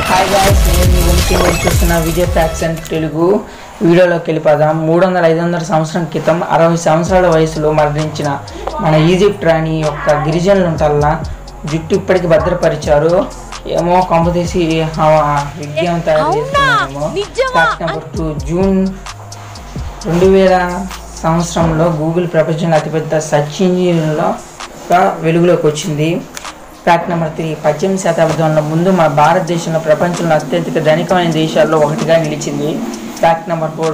hi guys నేను మీ ఉనికి మీరు చూస్తున్న విజయ్ ఫ్యాక్స్ అండ్ తెలుగు వీడియోలోకి వెళ్ళిపోదాం మూడు వందల ఐదు వందల సంవత్సరం క్రితం అరవై సంవత్సరాల వయసులో మరణించిన మన ఈజిప్ట్ రాణి యొక్క గిరిజనుల వల్ల జుట్టు ఇప్పటికి భద్రపరిచారు ఏమో కొంపతీసి విజ్ఞానం తయారు చేస్తున్నారేమో ఫ్యాక్ట్ నెంబర్ టూ జూన్ రెండు వేల సంవత్సరంలో గూగుల్ ప్రపంచంలో అతిపెద్ద సెర్చ్ ఇంజిన్లో వెలుగులోకి వచ్చింది ఫ్యాక్ట్ నెంబర్ త్రీ పద్దెనిమిది శతాబ్దంలో ముందు మన భారతదేశంలో ప్రపంచంలో అత్యధిక ధనికమైన దేశాల్లో ఒకటిగా నిలిచింది ఫ్యాక్ట్ నెంబర్ ఫోర్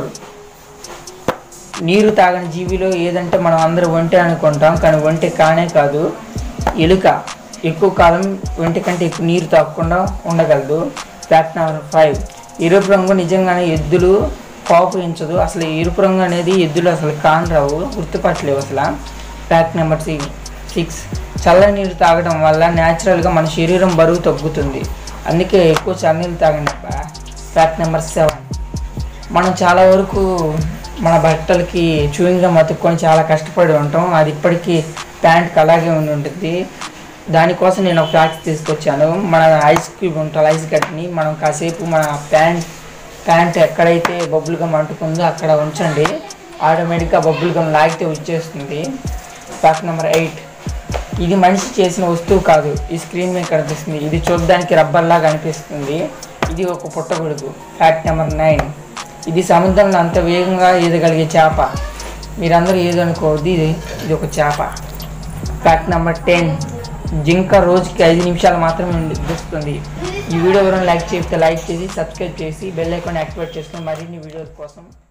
నీరు తాగని జీవిలో ఏదంటే మనం అందరూ ఒంటె అనుకుంటాం కానీ ఒంటె కానే కాదు ఎలుక ఎక్కువ కాలం ఒంటె కంటే ఎక్కువ నీరు తాగకుండా ఉండగలదు ఫ్యాక్ట్ నెంబర్ ఫైవ్ ఎరుపు రంగు నిజంగానే ఎద్దులు కోపయించదు అసలు ఈ ఎరుపు రంగు అనేది ఎద్దులు అసలు కానరావు గుర్తుపట్టలేవు అసలు ఫ్యాక్ట్ నెంబర్ సిక్స్ సిక్స్ చల్లని నీరు తాగడం వల్ల న్యాచురల్గా మన శరీరం బరువు తగ్గుతుంది అందుకే ఎక్కువ చల్లనీళ్ళు తాగండి ఫ్యాక్ట్ నెంబర్ సెవెన్ మనం చాలా వరకు మన బట్టలకి చూయింగ్గా మతుక్కొని చాలా కష్టపడి ఉంటాం అది ఇప్పటికీ ప్యాంట్కి అలాగే ఉండి ఉంటుంది దానికోసం నేను ఒక ఫ్యాక్స్ తీసుకొచ్చాను మన ఐస్ క్యూబ్ ఉంటుంది ఐస్ గట్టిని మనం కాసేపు మన ప్యాంట్ ప్యాంట్ ఎక్కడైతే బబుల్ గమ్ అంటుకుందో అక్కడ ఉంచండి ఆటోమేటిక్గా బబుల్ గమ్ లాగితే వచ్చేస్తుంది ఫ్యాక్ట్ నెంబర్ ఎయిట్ ఇది మనిషి చేసిన వస్తువు కాదు ఈ స్క్రీన్ మీద కనిపిస్తుంది ఇది చూడడానికి రబ్బర్లా కనిపిస్తుంది ఇది ఒక పుట్టగొడుగు ఫ్యాక్ట్ నెంబర్ నైన్ ఇది సముద్రంలో అంత వేగంగా ఈదగలిగే చేప మీరందరూ ఏదనుకోవద్దు ఇది ఇది ఒక చేప ఫ్యాక్ట్ నెంబర్ టెన్ జింక రోజుకి ఐదు నిమిషాలు మాత్రమే నిద్రిస్తుంది ఈ వీడియో ఎవరైనా లైక్ చేస్తే లైక్ చేసి సబ్స్క్రైబ్ చేసి బెల్ ఐకాన్ యాక్టివేట్ చేసుకొని మరిన్ని వీడియోల కోసం